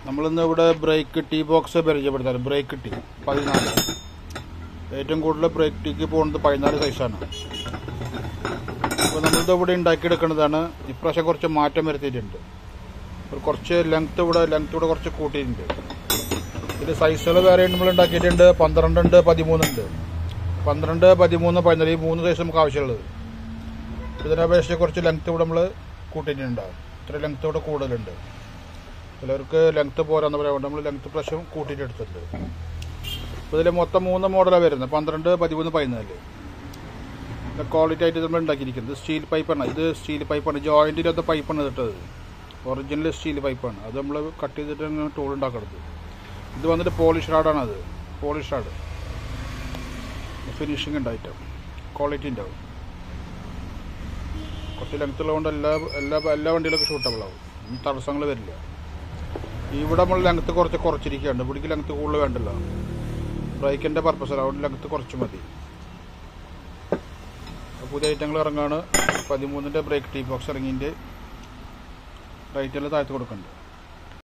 നമ്മളിന്ന് ഇവിടെ break tea box പരിചയപ്പെടുത്താറ് ബ്രേക്ക് ടീ പതിനാല് ഏറ്റവും കൂടുതൽ ബ്രേക്ക് ടീക്ക് പോകുന്നത് പതിനാല് സൈസാണ് അപ്പോൾ നമ്മളിത് ഇവിടെ ഉണ്ടാക്കിയെടുക്കുന്നതാണ് ഇപ്രാവശ്യം കുറച്ച് മാറ്റം വരുത്തിയിട്ടുണ്ട് ഒരു കുറച്ച് ലെങ്ത് ഇവിടെ ലെങ്ത് ഇവിടെ കുറച്ച് കൂട്ടിയിട്ടുണ്ട് ഇതിൽ സൈസുകൾ വേറെ നമ്മൾ ഉണ്ടാക്കിയിട്ടുണ്ട് പന്ത്രണ്ടുണ്ട് പതിമൂന്നുണ്ട് പന്ത്രണ്ട് പതിമൂന്ന് പതിനാല് ഈ മൂന്ന് സൈസ് നമുക്ക് ആവശ്യമുള്ളത് ഇതിനെ അപേക്ഷിച്ച് കുറച്ച് ലെങ്ത് ഇവിടെ നമ്മൾ കൂട്ടിയിട്ടുണ്ടാകും ഇത്ര ലെങ്ത് ഇവിടെ കൂടുതലുണ്ട് ചിലർക്ക് ലെങ്ത് പോരാന്ന് പറയാൻ നമ്മൾ ലെങ്ത് പ്രശ്നം കൂട്ടിയിട്ട് എടുത്തിട്ടുണ്ട് അപ്പോൾ ഇതിൽ മൊത്തം മൂന്ന് മോഡലാണ് വരുന്നത് പന്ത്രണ്ട് പതിമൂന്ന് പതിനാല് ക്വാളിറ്റി ആയിട്ട് നമ്മൾ ഉണ്ടാക്കിയിരിക്കുന്നത് സ്റ്റീൽ പൈപ്പാണ് ഇത് സ്റ്റീൽ പൈപ്പാണ് ജോയിൻറ്റിലത്തെ പൈപ്പാണ് ഇട്ടത് ഒറിജിനൽ സ്റ്റീൽ പൈപ്പാണ് അത് നമ്മൾ കട്ട് ചെയ്തിട്ട് ടൂൾ ഉണ്ടാക്കുന്നത് ഇത് വന്നിട്ട് പോളിഷ് റാഡാണ് അത് പോളിഷ് റാഡ് ഫിനിഷിംഗ് ഉണ്ടായിട്ട് ക്വാളിറ്റി ഉണ്ടാവും കുറച്ച് ലെങ്ത് ഉള്ളതുകൊണ്ട് എല്ലാ എല്ലാ എല്ലാ വണ്ടിയിലൊക്കെ ഷൂട്ടബിൾ ആവും ഇനി തടസ്സങ്ങൾ വരില്ല ഇവിടെ നമ്മൾ ലെങ്ത് കുറച്ച് കുറച്ചിരിക്കുകയാണ് ഇവിടേക്ക് ലെങ്ത് കൂടുതൽ വേണ്ടല്ലോ ബ്രേക്കിൻ്റെ പർപ്പസ് അതുകൊണ്ട് ലെങ്ത് കുറച്ച് മതി അപ്പോൾ പുതിയ ഐറ്റങ്ങൾ ഇറങ്ങാണ് പതിമൂന്നിൻ്റെ ബ്രേക്ക് ടീ ബോക്സ് ഇറങ്ങിൻ്റെ റേറ്റെല്ലാം താഴ്ത്തി കൊടുക്കുന്നുണ്ട്